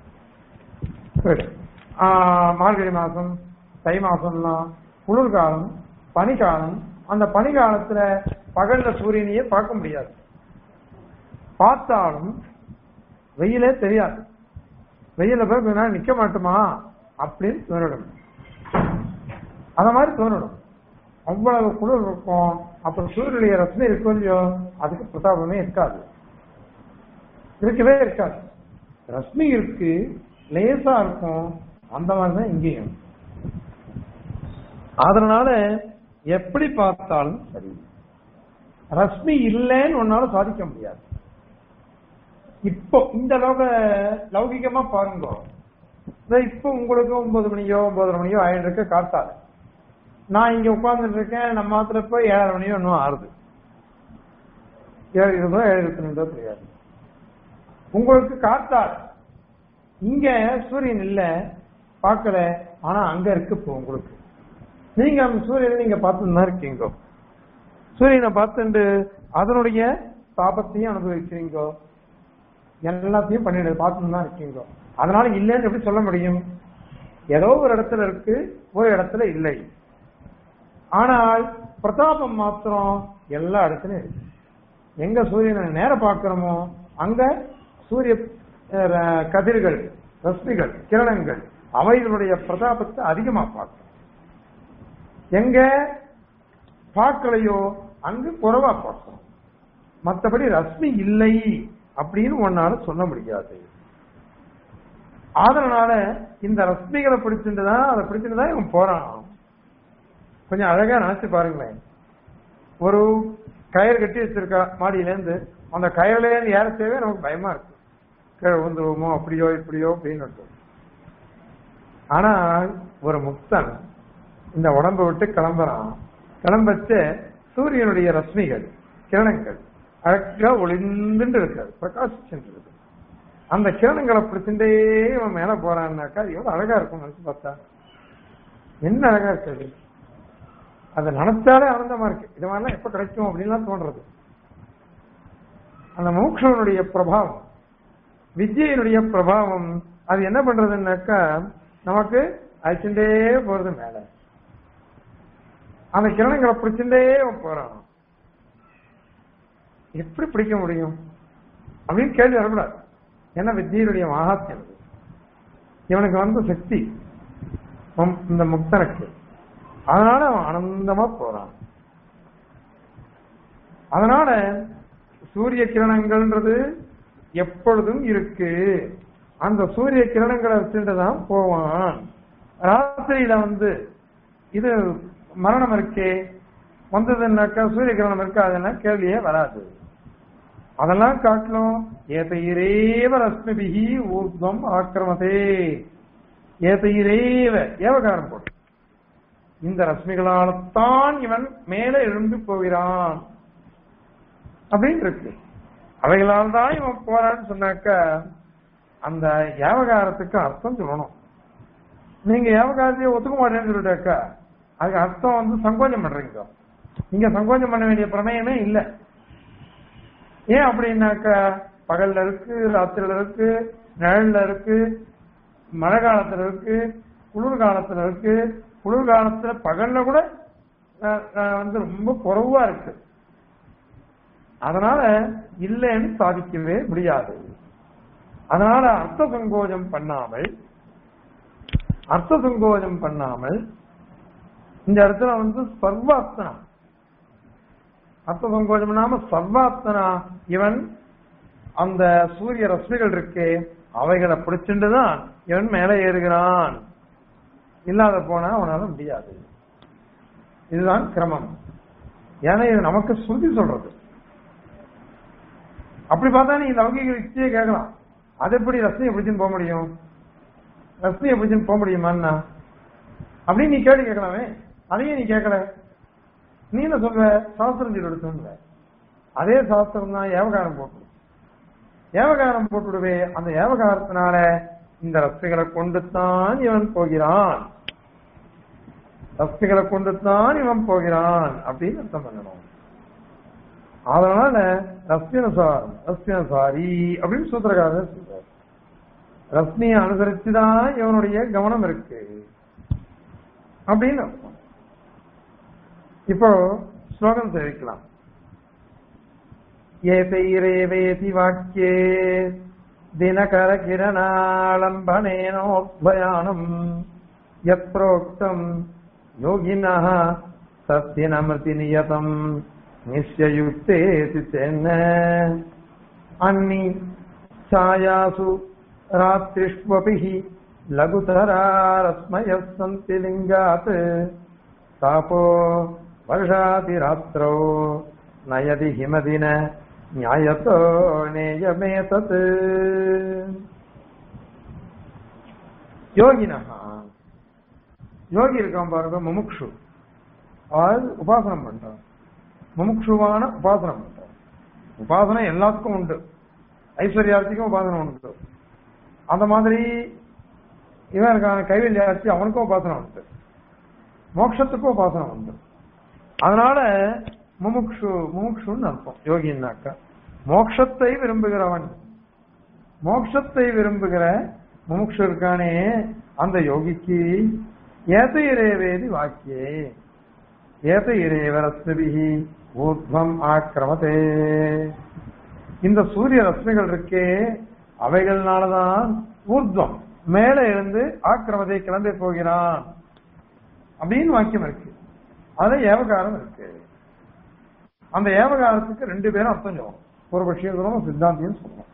ஆஹ், மார்கழி மாசம் தை மாசம்லாம் குளிர்காலம் பனிக்காலம் அந்த பனிக்காலத்துல பகல்ல சூரியனையே பார்க்க முடியாது பார்த்தாலும் வெயிலே தெரியாது வெயில போய் கொஞ்ச நேரம் நிக்க மாட்டோமா அப்படின்னு தோணிடும் அத மாதிரி தோணிடும் அவ்வளவு குளிர் இருக்கும் அப்புறம் சூரியனுடைய ரத்னம் இருக்கும் இல்லையோ அதுக்கு பிரதாபமே இருக்காது இருக்கவே இருக்காது ரஷ்மி இருக்கு லேசா இருக்கும் அந்த மாதிரிதான் இங்கேயும் அதனால எப்படி பார்த்தாலும் சரி ரஷ்மி இல்லைன்னு ஒன்னால சாதிக்க முடியாது இப்போ இந்த லோக லௌகிகமா பாருங்க இதோ இப்போ உங்களுக்கு ஒன்பது மணியோ ஒன்பதரை மணியோ ஆயிட்டு இருக்க காத்தால நான் இங்க உட்கார்ந்துட்டு இருக்கேன் நம்ம மாத்திர போய் ஏழரை மணியோ இன்னும் ஆறுது ஏழு இருபதோ ஏழு இருபத்தி ரெண்டோ தெரியாது உங்களுக்கு காத்தால் இங்க சூரியன் இல்ல பார்க்கல ஆனா அங்க இருக்கு இப்போ உங்களுக்கு நீங்க அந்த சூரியனை நீங்க பார்த்துட்டு தான் இருக்கீங்க சூரியனை பார்த்துட்டு அதனுடைய தாபத்தையும் அனுபவிக்கிறீங்க எல்லாத்தையும் பண்ணிட்டு பார்த்துட்டு தான் இருக்கீங்க அதனால இல்லைன்னு எப்படி சொல்ல முடியும் ஏதோ ஒரு இடத்துல இருக்கு ஒரு இடத்துல இல்லை ஆனால் பிரதாபம் மாத்திரம் எல்லா இடத்துலயும் இருக்கு எங்க சூரியனை நேர பார்க்கிறோமோ அங்க சூரிய அஹ், ர- கதிர்கள் ரஸ்மிகள் கிரணங்கள் அவைகளுடைய பிரதாபத்தை அதிகமா பார்க்கிறோம் எங்க பார்க்கலையோ அங்கு குறைவா பார்க்கிறோம் மற்றபடி ரஸ்மி இல்லை அப்படின்னு ஒன்னால சொல்ல முடியாது அதனால இந்த ரஸ்மிகளை பிடிச்சிட்டு தான் அதை பிடிச்சிட்டு தான் இவன் போறான் கொஞ்சம் அழகா நினைச்சு பாருங்களேன் ஒரு கயிறு கட்டி வச்சிருக்கா மாடியில இருந்து அந்த கயிறுல இருந்து ஏறத்தேவே நமக்கு பயமா இருக்கு கீழே விழுந்துருவோமோ அப்படியோ இப்படியோ அப்படின்னு ஆனா ஒரு முக்தன் இந்த உடம்பை விட்டு கிளம்புறான் கிளம்பச்சு சூரியனுடைய ரশ্மிகள் கிரணங்கள் அழகா ஒளிந்துட்டு இருக்காது பிரகாசிச்சுட்டு இருக்கு அந்த கிரணங்களை பிடிச்சுட்டே இவன் மேல போறான்னாக்கா அது எவ்வளவு அழகா இருக்கும் நினைச்சு பார்த்தா என்ன அழகா இருக்குது அதை நினைச்சாலே ஆனந்தமா இருக்கு இது மாதிரிலாம் எப்ப கிடைக்கும் அப்படின்லாம் தோன்றது அந்த மோட்சனுடைய பிரபாவம் வித்யினுடைய பிரபாவம் அது என்ன பண்றதுன்னாக்கா நமக்கு அழிச்சுட்டே போறது மேல அந்த கிரணங்களை பிடிச்சுட்டே போறான் எப்படி பிடிக்க முடியும் அப்படின்னு கேள்வி வரக்கூடாது என்ன வித்தியனுடைய மகாத்மியம் இது. இவனுக்கு வந்து சக்தி மம்- இந்த முக்தனுக்கு அதனால அவன் ஆனந்தமா போறான் அதனால சூரிய கிரணங்கள்ன்றது எப்பொழுதும் இருக்கு அந்த சூரிய கிரணங்களை வச்சுட்டு தான் போவான் ராத்திரியில வந்து இது மரணம் இருக்கே வந்ததுன்னாக்கா சூரிய கிரணம் இருக்கா அதெல்லாம் கேள்வியே வராது அதெல்லாம் காட்டணும் ஏதையிரேவ ரஸ்மிபிகி ஊர்துவம் ஆக்கிரமதே ஏதையிரேவ ஏவகாரம் போட்டு இந்த ரஸ்மிகளால்தான் இவன் மேலே எழும்பி போகிறான் அப்படின்னு இருக்கு அவைகளால் தான் இவன் போறான்னு சொன்னாக்க அந்த ஏவகாரத்துக்கு அர்த்தம் சொல்லணும் நீங்க ஏவகாரத்தையே ஒத்துக்க மாட்டேன்னு சொல்லிட்டாக்கா அதுக்கு அர்த்தம் வந்து சங்கோஜம் பண்றீங்க நீங்க சங்கோஜம் பண்ண வேண்டிய பிரமேயமே இல்லை ஏன் அப்படின்னாக்கா பகல்ல இருக்கு ராத்திரில இருக்கு நிழல்ல இருக்கு மழை காலத்துல இருக்கு குளிர் காலத்துல இருக்கு குளிர் காலத்துல பகல்ல கூட அஹ், அஹ், வந்து ரொம்ப குறைவா இருக்கு அதனால இல்லைன்னு சாதிக்கவே முடியாது அதனால அர்த்த சங்கோஜம் பண்ணாமல் அர்த்த சங்கோஜம் பண்ணாமல் இந்த இடத்துல வந்து சர்வாத்மனா அர்த்த சங்கோஜம் இல்லாம சர்வாத்மனா இவன் அந்த சூரிய ரশ্மிகள் இருக்கே அவைகளை பிடிச்சிட்டு தான் இவன் மேலே ஏறுகிறான் இல்லாத போனா அவனால முடியாது இதுதான் கிரமம் ஏன்னா இது நமக்கு ஸ்ருதி சொல்றது அப்படி பார்த்தா நீ லௌகிக யுக்தியே கேட்கலாம் அது எப்படி ரஸ்மியை பிடிச்சுன்னு போக முடியும் ரஸ்மியை பிடிச்சுன்னு போக முடியுமான்னா அப்படின்னு நீ கேள்வி கேட்கலாமே அதையும் நீ கேட்கல நீ என்ன சொல்ற சாஸ்திரம் சொல்லி சொல்ற அதே சாஸ்திரம் தான் ஏவகாரம் போட்டு ஏவகாரம் போட்டுடுவே அந்த ஏவகாரத்தினால இந்த ரஸ்மிகளை கொண்டு தான் இவன் போகிறான் ரஸ்மிகளை கொண்டு தான் இவன் போகிறான் அப்படின்னு அர்த்தம் பண்ணணும் அதனால ரஸ்மியனுசாரம் ரஸ்மியனுசாரி அப்படின்னு சூத்திரக்காரர் சொல்றார் ரஸ்மியை அனுசரிச்சுதான் இவனுடைய கவனம் இருக்கு அப்படின்னு அர்த்தம் இப்போ ஸ்லோகம் தெரிவிக்கலாம் ஏதைரேவேதி வாக்கியே தினகர கிரணாளம்பனேனோத்வயானம் யத் प्रोक्तम् योगिनः सत्यनमृति नियतम् निश्चयुक्तेति चेन्न अन्नि छायासु रात्रिष्वपि हि लघुतरारस्मयः सन्ति लिङ्गात् तापो वर्षातिरात्रौ नयति हिमदिन न्यायतो नेयमेतत् யோகினஹா யோகி இருக்கான் பாருங்க முமுக்ஷு அதாவது உபாசனம் பண்றான் முமுக்ஷுவான உபாசனம் பண்றான் உபாசனை எல்லாத்துக்கும் உண்டு ஐஸ்வர்யார்த்திக்கும் உபாசனம் உண்டு அந்த மாதிரி இவன் இருக்கான கைவல்யார்த்தி அவனுக்கும் உபாசனம் உண்டு மோட்சத்துக்கும் உபாசனம் உண்டு அதனால முமுக்ஷு முமுக்ஷுன்னு அர்த்தம் யோகின்னாக்கா மோட்சத்தை விரும்புகிறவன் மோட்சத்தை விரும்புகிற முமுக்ஷு இருக்கானே அந்த யோகிக்கு ஏத இறைவேதி வாக்கியே ஏத இறைவரஸ்மிபிகி ஊர்த்வம் ஆக்கிரமதே இந்த சூரிய ரশ্மிகள் இருக்கே அவைகள்னாலதான் ஊர்த்வம் மேலே இருந்து ஆக்கிரமத்தை கிளம்பி போகிறான் அப்படின்னு வாக்கியம் இருக்கு அதுல ஏவகாரம் இருக்கு அந்த ஏவகாரத்துக்கு ரெண்டு பேரும் அர்த்தம் சொல்லணும் பூர்வபட்சியம் சொல்லணும் சித்தாந்தியும் சொல்லணும்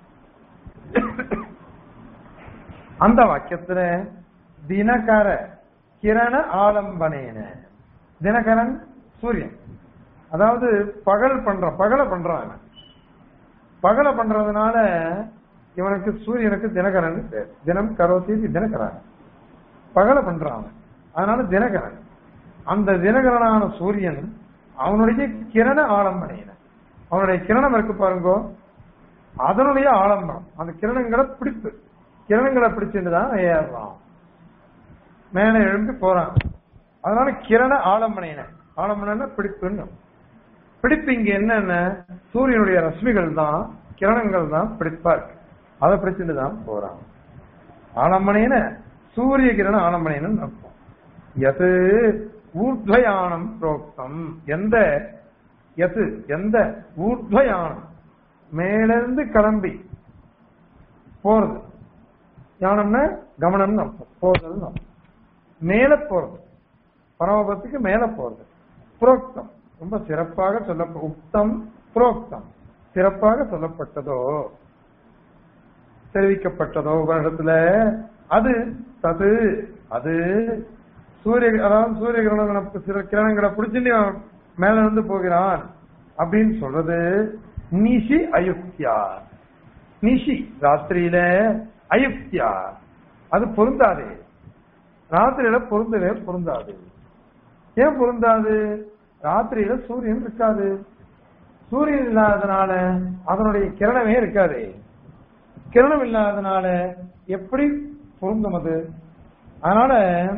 அந்த வாக்கியத்துல தினகர கிரண ஆலம்பனேன தினகரன் சூரியன் அதாவது பகல் பண்றான் பகலை பண்றான் இவன். பகலை பண்றதுனால இவனுக்கு சூரியனுக்கு தினகரன் பேர் தினம் கரோத்தி தினகரன் பகலை பண்றான் அவன். அதனால தினகரன் அந்த தினகரனான சூரியன் அவனுடைய கிரண ஆலம்பனையின அவனுடைய கிரணம் இருக்கு பாருங்கோ அதனுடைய ஆலம்பனம் அந்த கிரணங்களை பிடிப்பு கிரணங்களை பிடிச்சிட்டு தான் ஏறுறான் மேல எழும்பி போறான் அதனால கிரண ஆலம்பனையின ஆலம்பன பிடிப்புன்னு பிடிப்பு இங்க என்னன்னா சூரியனுடைய ரশ্மிகள் தான் கிரணங்கள் தான் பிடிப்பா இருக்கு அதை பிடிச்சிட்டு தான் போறான் ஆலம்பனையின சூரிய கிரண ஆலம்பனைன்னு அர்த்தம் எது ஊர்த்வயானம் புரோக்தம் எந்த எது எந்த ஊர்த்வயானம் மேலிருந்து கிளம்பி போறது யானம்னா கவனம்னு அர்த்தம் போறதுன்னு அர்த்தம் மேல போறது பரமபத்துக்கு மேல போறது புரோக்தம் ரொம்ப சிறப்பாக சொல்ல உக்தம் புரோக்தம் சிறப்பாக சொல்லப்பட்டதோ தெரிவிக்கப்பட்டதோ வருடத்துல அது தது அது சூரிய அதாவது சூரிய கிரணங்களை சில கிரணங்களை பிடிச்சிட்டு மேல இருந்து போகிறான் அப்படின்னு சொல்றது நிஷி அயுக்தியா நிஷி ராத்திரியில அயுக்தியா அது பொருந்தாது ராத்திரியில பொருந்தவே பொருந்தாது ஏன் பொருந்தாது ராத்திரியில சூரியன் இருக்காது சூரியன் இல்லாதனால அதனுடைய கிரணமே இருக்காது கிரணம் இல்லாதனால எப்படி பொருந்தும் அது அதனால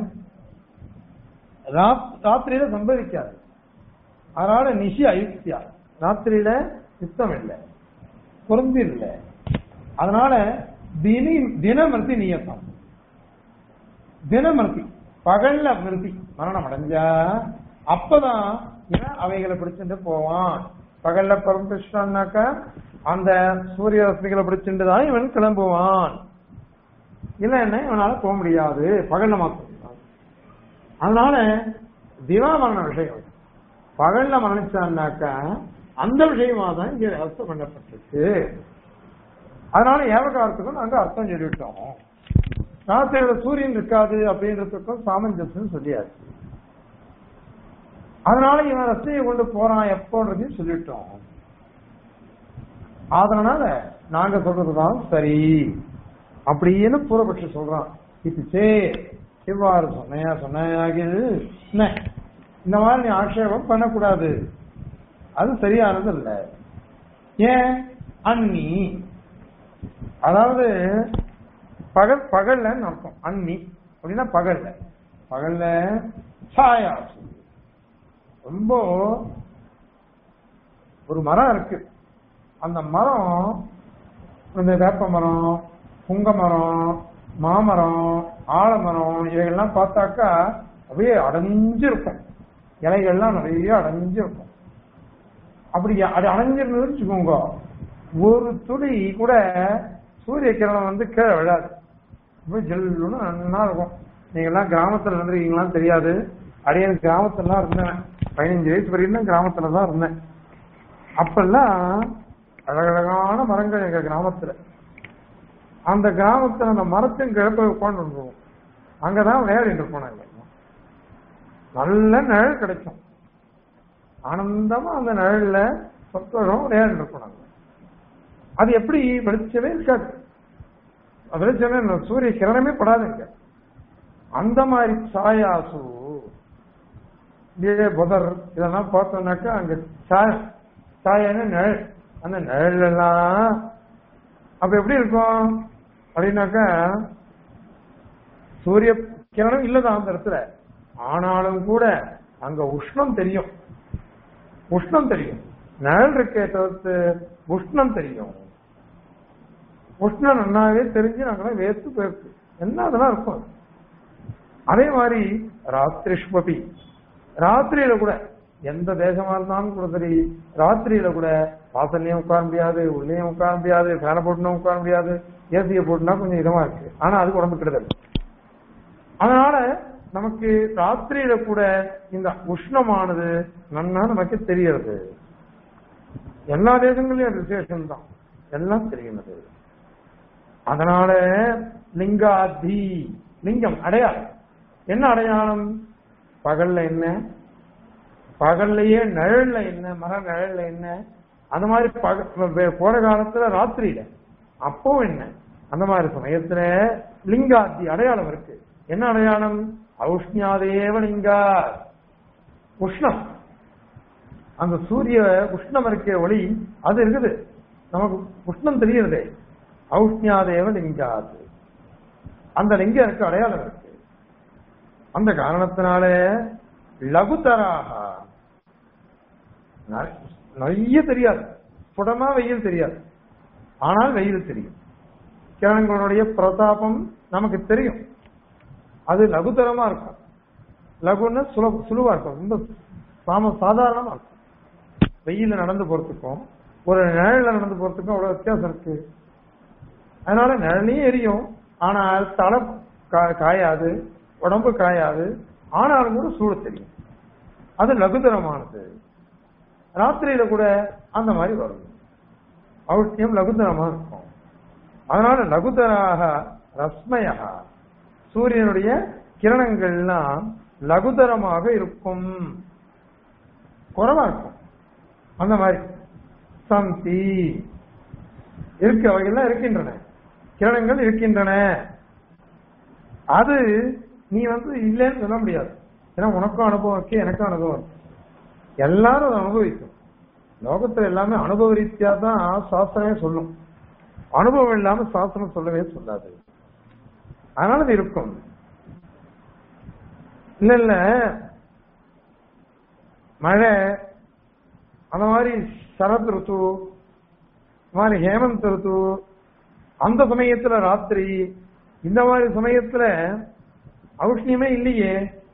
ராத்திரியில சம்பவிக்காது அதனால நிஷி அயுக்தியா ராத்திரியில யுத்தம் இல்லை பொருந்தி இல்லை அதனால தினி தினமிருத்தி நியத்தம் தினமிருத்தி பகல்ல மிருதி மரணம் அடைஞ்சா அப்பதான் இவன் அவைகளை பிடிச்சிட்டு போவான் பகல்ல பரம்பிச்சான்னாக்கா அந்த சூரிய ரশ্மிகளை பிடிச்சிட்டு தான் இவன் கிளம்புவான் இல்ல என்ன இவனால போக முடியாது பகல்ல மாத்திரம் அதனால திவா மரண விஷயம் பகல்ல மரணிச்சான்னாக்கா அந்த விஷயமா தான் இங்க அர்த்தம் பண்ணப்பட்டிருக்கு அதனால ஏவகாரத்துக்கும் நாங்க அர்த்தம் சொல்லிவிட்டோம் ராத்திரியில சூரியன் இருக்காது அப்படின்றதுக்கும் சாமஞ்சசம் சொல்லியாச்சு அதனால இவன் ரசையை கொண்டு போறான் எப்போன்றதையும் சொல்லிட்டோம் அதனால நாங்க சொல்றதுதான் சரி அப்படின்னு பூரபட்சி சொல்றான் இது சே இவ்வாறு சொன்னையா சொன்னையாகிது என்ன இந்த மாதிரி நீ ஆட்சேபம் பண்ணக்கூடாது அது சரியானது இல்ல ஏன் அன்னி அதாவது பகல் பகல்ல அர்த்தம் அன்னி அப்படின்னா பகல்ல பகல்ல சாயா ரொம்ப ஒரு மரம் இருக்கு அந்த மரம் இந்த வேப்ப மரம் புங்க மரம் மாமரம் ஆலமரம் இவைகள்லாம் பார்த்தாக்கா அப்படியே அடைஞ்சு இருக்கும் இலைகள்லாம் நிறைய அடைஞ்சு இருக்கும் அப்படி அது அடைஞ்சிருந்ததுன்னு வச்சுக்கோங்க ஒரு துளி கூட சூரிய கிரணம் வந்து கீழே விழாது ரொம்ப ஜெல்லுன்னு நல்லா இருக்கும் நீங்க எல்லாம் கிராமத்துல இருந்திருக்கீங்களா தெரியாது அடியன் கிராமத்துல தான் இருந்தேன் பதினஞ்சு வயசு வரைக்கும் தான் கிராமத்துல தான் இருந்தேன் அப்பெல்லாம் அழகழகான மரங்கள் எங்க கிராமத்துல அந்த கிராமத்துல அந்த மரத்தின் கிழப்ப உட்காந்து வந்துருவோம் அங்கதான் விளையாடிட்டு இருப்போம் நாங்க நல்ல நிழல் கிடைக்கும் ஆனந்தமா அந்த நிழல்ல சொத்தகம் விளையாடிட்டு இருப்போம் நாங்க அது எப்படி வெளிச்சமே இருக்காது வெளிச்சமே சூரிய கிரணமே படாதுங்க அந்த மாதிரி சாயாசு இதே புதர் இதெல்லாம் பார்த்தோம்னாக்கா அங்க சாயம் சாயான நிழல் அந்த நிழல் எல்லாம் அப்ப எப்படி இருக்கும் அப்படின்னாக்கா சூரிய கிரணம் இல்லதான் அந்த இடத்துல ஆனாலும் கூட அங்க உஷ்ணம் தெரியும் உஷ்ணம் தெரியும் நிழல் இருக்கே தவிர்த்து உஷ்ணம் தெரியும் உஷ்ணம் நன்னாவே தெரிஞ்சு நாங்களாம் வேர்த்து போயிருக்கு என்ன அதெல்லாம் இருக்கும் அதே மாதிரி ராத்திரிஷ்பபி ராத்திரியில கூட எந்த தேசமா இருந்தாலும் கூட சரி ராத்திரியில கூட வாசல்லையும் உட்கார முடியாது உள்ளேயும் உட்கார முடியாது ஃபேனை போட்டுனா உட்கார முடியாது ஏசியை போட்டுனா கொஞ்சம் இதமா இருக்கு ஆனா அதுக்கு உடம்பு கெடுதல் அதனால நமக்கு ராத்திரியில கூட இந்த உஷ்ணமானது நன்னா நமக்கு தெரியறது எல்லா தேசங்களையும் அது விசேஷம் தான் எல்லாம் தெரியுது அதனால லிங்காதி லிங்கம் அடையாளம் என்ன அடையாளம் பகல்ல என்ன பகல்லையே நிழல்ல என்ன மர நிழல்ல என்ன அந்த மாதிரி பக கோடை காலத்துல ராத்திரியில அப்போ என்ன அந்த மாதிரி சமயத்துல லிங்காத்தி அடையாளம் இருக்கு என்ன அடையாளம் ஔஷ்ணியாதேவ லிங்கா உஷ்ணம் அந்த சூரிய உஷ்ணம் இருக்க ஒளி அது இருக்குது நமக்கு உஷ்ணம் தெரியுறதே ஔஷ்ணியாதேவ லிங்காது அந்த லிங்கம் இருக்கு அடையாளம் இருக்கு அந்த காரணத்தினால லகுதராக நிறைய தெரியாது புடமா வெயில் தெரியாது ஆனால் வெயில் தெரியும் கிரணங்களுடைய பிரதாபம் நமக்கு தெரியும் அது லகுதரமா இருக்கும் லகுன்னு சுல சுலுவா இருக்கும் ரொம்ப சாம சாதாரணமா இருக்கும் வெயில நடந்து போறதுக்கும் ஒரு நிழல்ல நடந்து போறதுக்கும் அவ்வளவு வித்தியாசம் இருக்கு அதனால நிழலையும் எரியும் ஆனால் தலை கா- காயாது உடம்பு காயாது ஆனாலும் கூட சூடு தெரியும் அது லகுதரமானது ராத்திரியில கூட அந்த மாதிரி வரும் ஔஷ்ணியம் லகுதரமா இருக்கும் அதனால லகுதராக ரஸ்மயா சூரியனுடைய கிரணங்கள்லாம் லகுதரமாக இருக்கும் குறைவா இருக்கும் அந்த மாதிரி சந்தி இருக்கு அவைகள்லாம் இருக்கின்றன கிரணங்கள் இருக்கின்றன அது நீ வந்து இல்லைன்னு சொல்ல முடியாது ஏன்னா உனக்கும் அனுபவம் இருக்கு எனக்கும் அனுபவம் இருக்கு எல்லாரும் அதை அனுபவிக்கும் லோகத்துல எல்லாமே அனுபவ ரீதியா தான் சாஸ்திரமே சொல்லும் அனுபவம் இல்லாம சாஸ்திரம் சொல்லவே சொல்லாது அதனால அது இருக்கும் இல்ல இல்ல மழை அந்த மாதிரி சரத் ருத்து இந்த மாதிரி ஹேமந்த் ருத்து அந்த சமயத்துல ராத்திரி இந்த மாதிரி சமயத்துல ஔஷ்ணியமே இல்லையே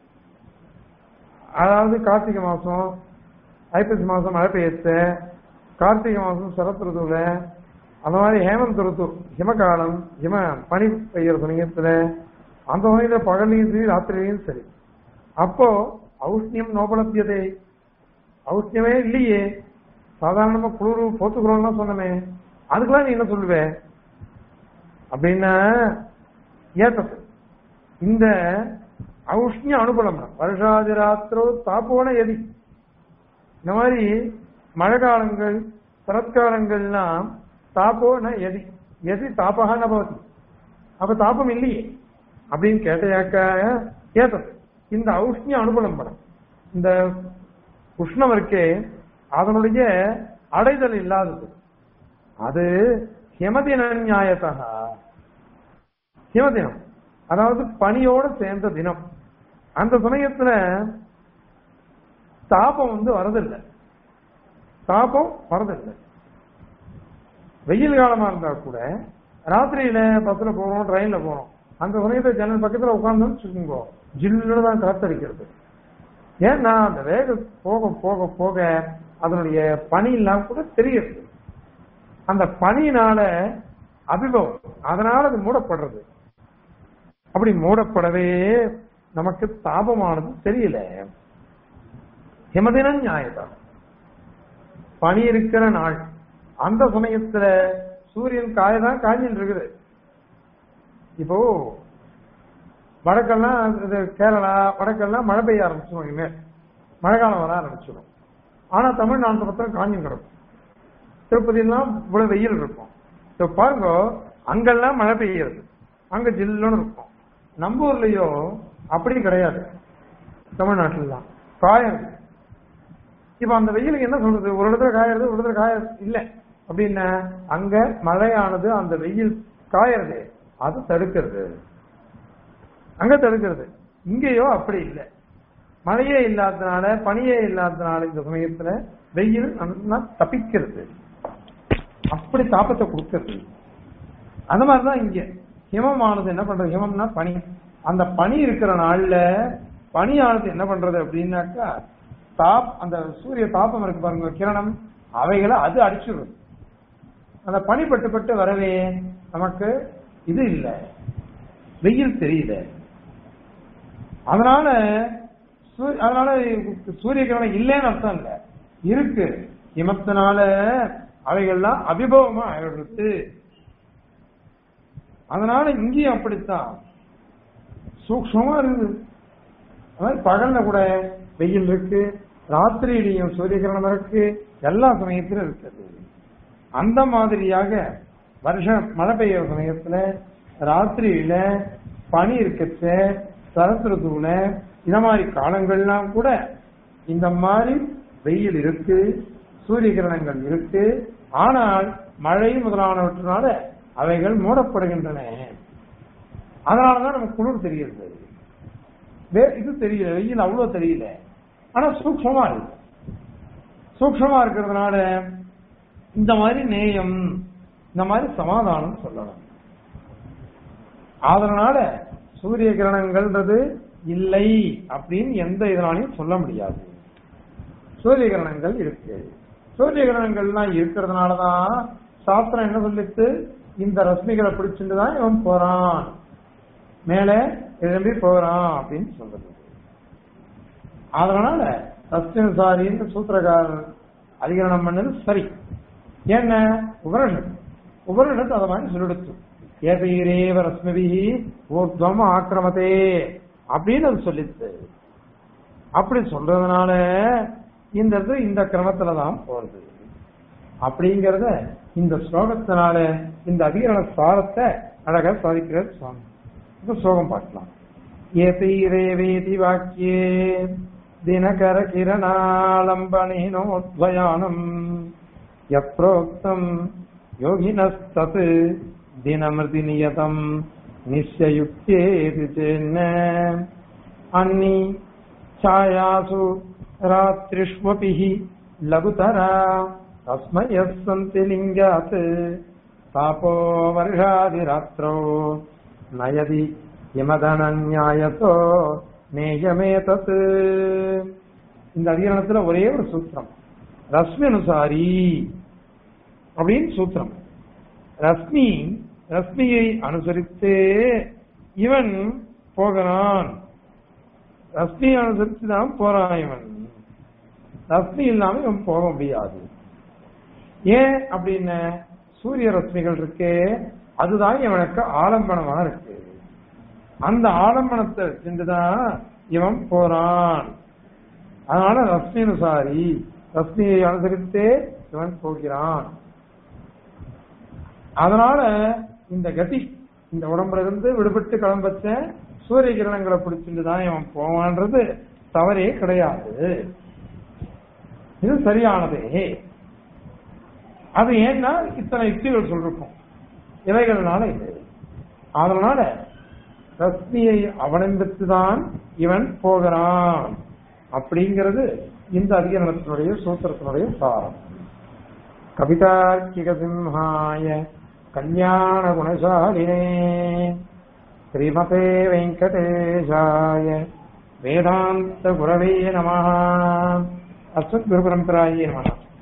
அதாவது கார்த்திகை மாசம் ஐப்பசி மாசம் மழை பெய்யத்து கார்த்திகை மாசம் சரத் ருதுல அந்த மாதிரி ஹேமந்த் ருத்து ஹிமகாலம் ஹிம பனி பெய்யற சமயத்துல அந்த சமயத்துல பகலையும் சரி ராத்திரிலையும் சரி அப்போ ஔஷ்ணியம் நோபலத்தியதே ஔஷ்ணியமே இல்லையே சாதாரணமா குளிர் போத்துக்கிறோம்லாம் சொன்னமே அதுக்கெல்லாம் நீ என்ன சொல்லுவ அப்படின்னா ஏத்தது இந்த ஔஷ்ணிய அனுபலம் வருஷாதி ராத்திரோ தாப்போன எதி இந்த மாதிரி மழை காலங்கள் சரத்காலங்கள்லாம் தாப்போன எதி எதி தாபகா நபவதி அப்ப தாபம் இல்லையே அப்படின்னு கேட்டையாக்க ஏத்தது இந்த ஔஷ்ணிய அனுபலம் படம் இந்த உஷ்ணம் இருக்கே அதனுடைய அடைதல் இல்லாதது அது ஹிமதின நியாயத்தா ஹிமதினம் அதாவது பனியோடு சேர்ந்த தினம் அந்த சமயத்துல தாபம் வந்து வரதில்லை தாபம் வரதில்லை வெயில் காலமா இருந்தா கூட ராத்திரியில பஸ்ல போறோம் ட்ரெயின்ல போறோம் அந்த சமயத்துல ஜன்னல் பக்கத்துல உட்கார்ந்தோம்னு வச்சுக்கோங்க ஜில்லுன்னு தான் காத்தடிக்கிறது ஏன்னா அந்த வேகம் போக போக போக அதனுடைய பனி எல்லாம் கூட தெரியுது அந்த பனியினால அபிபவம் அதனால அது மூடப்படுறது அப்படி மூடப்படவே நமக்கு தாபமானது தெரியல ஹிமதினம் நியாயதான் பனி இருக்கிற நாள் அந்த சமயத்துல சூரியன் காயதான் காஞ்சின்னு இருக்குது இப்போ வடக்கெல்லாம் இது கேரளா வடக்கெல்லாம் மழை பெய்ய ஆரம்பிச்சிடும் இனிமேல் மழை காலம் வர ஆரம்பிச்சிடும் ஆனா தமிழ்நாட்டு பத்திரம் காஞ்சும் கிடக்கும் திருப்பதியெல்லாம் இவ்வளவு வெயில் இருக்கும் இப்ப பாருங்க அங்கெல்லாம் மழை பெய்யறது அங்க ஜில்லுன்னு இருக்கும் நம்ம ஊர்லயோ அப்படி கிடையாது தமிழ்நாட்டுல காயம் இப்ப அந்த வெயிலுக்கு என்ன சொல்றது ஒரு இடத்துல காயறது ஒரு இடத்துல காய இல்ல அப்படின்னா அங்க மழையானது அந்த வெயில் காயறது அது தடுக்கிறது அங்க தடுக்கிறது இங்கேயோ அப்படி இல்லை மழையே இல்லாததுனால பனியே இல்லாததுனால இந்த சமயத்துல வெயில் நல்லா தப்பிக்கிறது அப்படி தாப்பத்தை கொடுக்கிறது அந்த மாதிரிதான் இங்க ஹிமமானது என்ன பண்றது ஹிமம்னா பனி அந்த பனி இருக்கிற நாள்ல பனியானது என்ன பண்றது அப்படின்னாக்கா தாப் அந்த சூரிய தாபம் இருக்கு பாருங்க கிரணம் அவைகளை அது அடிச்சிடும் அந்த பனி பட்டு பட்டு வரவே நமக்கு இது இல்லை வெயில் தெரியல அதனால சூ- அதனால சூரிய கிரணம் இல்லைன்னு அர்த்தம் இல்ல இருக்கு இமத்தினால அவைகள்லாம் அபிபவமா ஆயிடுறது அதனால இங்கேயும் அப்படித்தான் சூக்ஷமா இருக்குது அதாவது பகல்ல கூட வெயில் இருக்கு ராத்திரியிலையும் சூரிய கிரணம் இருக்கு எல்லா சமயத்திலும் இருக்குது அந்த மாதிரியாக வருஷம் மழை பெய்யுற சமயத்துல ராத்திரியில பனி இருக்கச்ச சரஸ்வரத்துல இந்த மாதிரி காலங்கள்லாம் கூட இந்த மாதிரி வெயில் இருக்கு சூரிய கிரணங்கள் இருக்கு ஆனால் மழை முதலானவற்றினால அவைகள் மூடப்படுகின்றன அதனாலதான் நமக்கு குளிர் தெரியுது வே- இது தெரியல வெயில் அவ்வளவு தெரியல ஆனா சூக்ஷமா இருக்கு சூக்ஷமா இருக்கிறதுனால இந்த மாதிரி நேயம் இந்த மாதிரி சமாதானம் சொல்லணும் அதனால சூரிய கிரணங்கள்ன்றது இல்லை அப்படின்னு எந்த இதனாலையும் சொல்ல முடியாது சூரிய கிரணங்கள் இருக்கு சூரிய கிரணங்கள்லாம் இருக்கிறதுனாலதான் சாஸ்திரம் என்ன சொல்லிட்டு இந்த ரஷ்மிகளை பிடிச்சிட்டு தான் இவன் போறான் மேலே எழும்பி போறான் அப்படின்னு சொல்றது அதனால ரஷ்மிசாரின்னு சூத்திரக்காரர் அதிகரணம் பண்ணது சரி என்ன உபனிஷத் உபனிஷத் அதை மாதிரி சொல்லிடுச்சு ஏதைரேவ ரஸ்மிபிஹி ஊர்துவம் ஆக்கிரமத்தே அப்படின்னு அது சொல்லிச்சு அப்படி சொல்றதுனால இந்த இது இந்த கிரமத்துல தான் போறது அப்படிங்கறத இந்த ஸ்லோகத்தினால இந்த அதிகரண சாரத்தை அழகா சாதிக்கிறது சுவாமி இப்ப ஸ்லோகம் பார்க்கலாம் ஏதைரேவேதி வாக்கியே தினகர கிரணாலம்பனினோத்வயானம் யப்ரோக்தம் யோகினஸ்தத் தினமிருதி நியதம் நிச்சயுக்தேதி சேன்ன அன்னி छायासु रात्रिष्वपि हि लघुतरा तस्मयः सन्ति लिङ्गात् तापो वर्षादिरात्रौ नयति यमदनन्यायतो நேயமேதத் இந்த அதிகரணத்துல ஒரே ஒரு சூத்திரம் ரஸ்மி அனுசாரி அப்படின்னு சூத்திரம் ரஸ்மி ரஸ்மியை அனுசரித்து இவன் போகிறான் ரஸ்மியை அனுசரித்து தான் போறான் இவன் ரஸ்மி இல்லாம இவன் போக முடியாது ஏன் அப்படின்னு சூரிய ரஸ்மிகள் இருக்கு அதுதான் இவனுக்கு ஆலம்பனமா இருக்கு அந்த ஆலம்பனத்தை வச்சுட்டுதான் இவன் போறான் அதனால ரஸ்மி அனுசாரி ரஸ்மியை அனுசரித்தே இவன் போகிறான் அதனால இந்த கதி இந்த உடம்புல இருந்து விடுபட்டு கிளம்பச்ச சூரிய கிரணங்களை பிடிச்சிட்டு தான் இவன் போவான்றது தவறே கிடையாது இது சரியானதே அது ஏன்னா இத்தனை யுக்திகள் சொல்லிருக்கும் இவைகள்னால இது அதனால ரஸ்மியை அவலம்பித்துதான் இவன் போகிறான் அப்படிங்கிறது இந்த அதிகரணத்தினுடைய சூத்திரத்தினுடைய சாரம் கவிதார்க்கிக சிம்ஹாய கல்யாண குணசாலினே ஸ்ரீமதே வெங்கடேஷாய வேதாந்த குரவே நம அஸ்மத் குரு பரம்பராயே நம